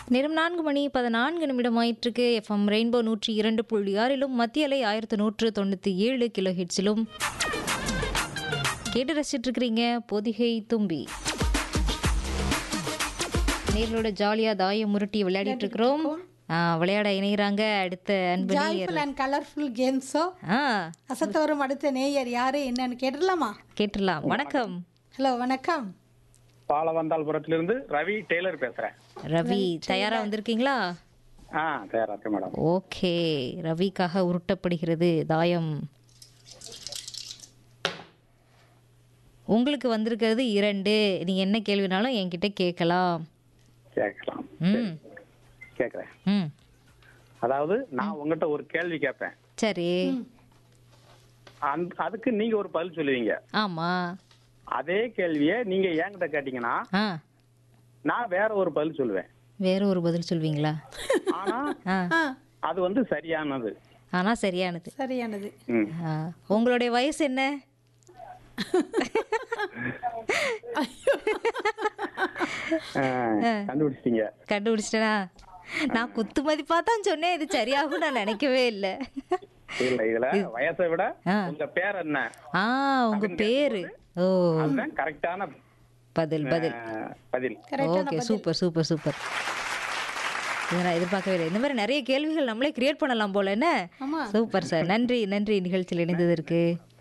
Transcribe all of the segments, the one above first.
நேரம் நான்கு மணி பதினான்கு நிமிடம் ஆயிட்டிருக்கு எஃப்எம் ரெயின்போ நூற்றி இரண்டு புள்ளி ஆறிலும் மத்திய அலை ஆயிரத்து நூற்று தொண்ணூற்றி ஏழு கிலோ ஹெட்ஸிலும் கேட்டு ரசிச்சிட்டு இருக்கிறீங்க பொதிகை தும்பி நேர்களோட ஜாலியாக தாயம் முருட்டி விளையாடிட்டு இருக்கிறோம் ஆ, விளையாட இணைகிறாங்க அடுத்த அன்பு நேயர் ஜாய்ஃபுல் அண்ட் கலர்ஃபுல் கேம்ஸோ ஆ அசத்த வரும் அடுத்த நேயர் யாரு என்னன்னு கேட்டுடலாமா கேட்டுடலாம் வணக்கம் ஹலோ வணக்கம் பாலவந்தாள்புரத்திலிருந்து ரவி டெய்லர் பேசுறேன் ரவி தயாரா வந்திருக்கீங்களா ஆ தயாரா இருக்கேன் மேடம் ஓகே ரவிக்காக உருட்டப்படுகிறது தாயம் உங்களுக்கு வந்திருக்கிறது இரண்டு நீங்க என்ன கேள்வினாலும் என்கிட்ட கேட்கலாம் கேட்கலாம் ம் கேட்கறேன் ம் அதாவது நான் உங்ககிட்ட ஒரு கேள்வி கேட்பேன் சரி அந்த அதுக்கு நீங்க ஒரு பதில் சொல்லுவீங்க ஆமா அதே கேள்வியை நீங்க என்கிட்ட கேட்டீங்கன்னா ஆ நான் வேற ஒரு பதில் சொல்லுவேன் வேற ஒரு பதில் சொல்வீங்களா ஆனா ஆ ஆ அது வந்து சரியானது ஆனா சரியானது சரியானது ம். ஆ, உங்களுடைய வயசு என்ன ஆ, கண்டுபிடிச்சிட்டீங்க கண்டுபிடிச்சிட்டனா நான் குத்து மதிப்பா தான் சொன்னேன் இது சரியாகும் நான் நினைக்கவே இல்லை இல்ல இதுல வயசை விட ஆ. உங்க பேர் என்ன ஆ உங்க பேரு ஓ அதுதான் கரெக்டான பதில் பதில் பதில் ஓகே சூப்பர் சூப்பர் சூப்பர் இதை நான் எதிர்பார்க்கவே இல்லை இந்த மாதிரி நிறைய கேள்விகள் நம்மளே கிரியேட் பண்ணலாம் போல என்ன ஆமா சூப்பர் சார் நன்றி நன்றி நிகழ்ச்சியில் இணைந்ததற்கு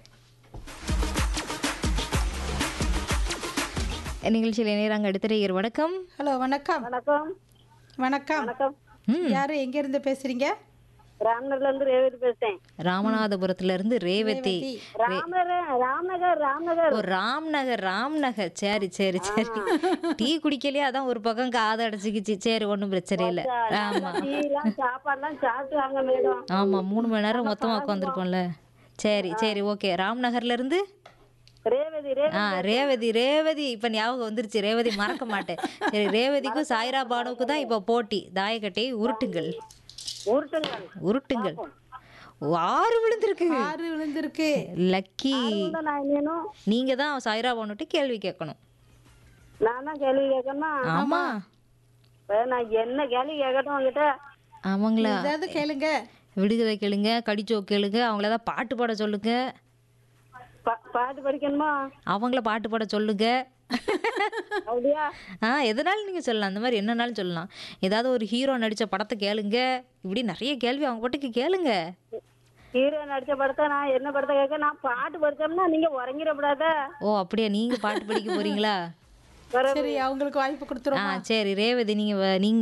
நிகழ்ச்சியில் இணைகிறாங்க அடுத்த நேயர் வணக்கம் ஹலோ வணக்கம் வணக்கம் வணக்கம் வணக்கம் ம் யாரு எங்க இருந்து பேசுறீங்க ராம்நகர்ல இருந்து ரேவதி பேசுறேன் ராமநாதபுரத்துல இருந்து ரேவதி ராமநகர் ராம்நகர் ராம்நகர் ஓ ராம்நகர் ராம்நகர் சரி சரி சரி டீ குடிக்கலையே அதான் ஒரு பக்கம் காது அடைச்சிக்கிச்சு சரி ஒன்றும் பிரச்சனை இல்லை ஆமா டீலாம் சாப்பாடுலாம் சாப்பிட்டுவாங்க மேடம் ஆமா மூணு மணி நேரம் மொத்தமா உட்காந்துருக்கோம்ல சரி சரி ஓகே ராம்நகர்ல இருந்து ரேவதி ரே ஆ ரேவதி ரேவதி இப்ப ஞாபகம் வந்துருச்சு ரேவதி மறக்க மாட்டேன் சரி ரேவதிக்கும் சாய்ரா பானுவுக்கு தான் இப்போ போட்டி தாயக்கட்டையை உருட்டுங்கள் உருட்டுங்கள் உருட்டுங்கள் ஓ, ஆறு விழுந்திருக்கு ஆறு விழுந்திருக்கு லக்கி உண்டா நான் என்னனும் நீங்க தான் சாய்ரா பானுட்டு கேள்வி கேட்கணும் நான் தான் கேள்வி கேட்கணுமா ஆமா இப்ப நான் என்ன கேள்வி கேட்கட்டும் உங்ககிட்ட ஆமாங்களா ஏதாவது கேளுங்க விடுகதை கேளுங்க கடிச்சோ கேளுங்க அவங்கள ஏதாவது பாட்டு பாட சொல்லுங்க பா- பாட்டு படிக்கணுமா அவங்கள பாட்டு பாட சொல்லுங்க அப்படியா ஆ எதனாலும் நீங்கள் சொல்லலாம் அந்த மாதிரி என்னன்னாலும் சொல்லலாம் ஏதாவது ஒரு ஹீரோ நடித்த படத்தை கேளுங்க இப்படி நிறைய கேள்வி அவங்க பாட்டுக்கு கேளுங்க ஹீரோ நடிச்ச படத்தை நான் என்ன படத்தை கேட்க நான் பாட்டு படிச்சோம்னா நீங்க உறங்கிடக்கூடாத ஓ அப்படியா நீங்கள் பாட்டு படிக்க போறீங்களா சரி அவங்களுக்கு வாய்ப்பு கொடுத்துருவோம் ஆ சரி ரேவதி நீங்கள் நீங்கள்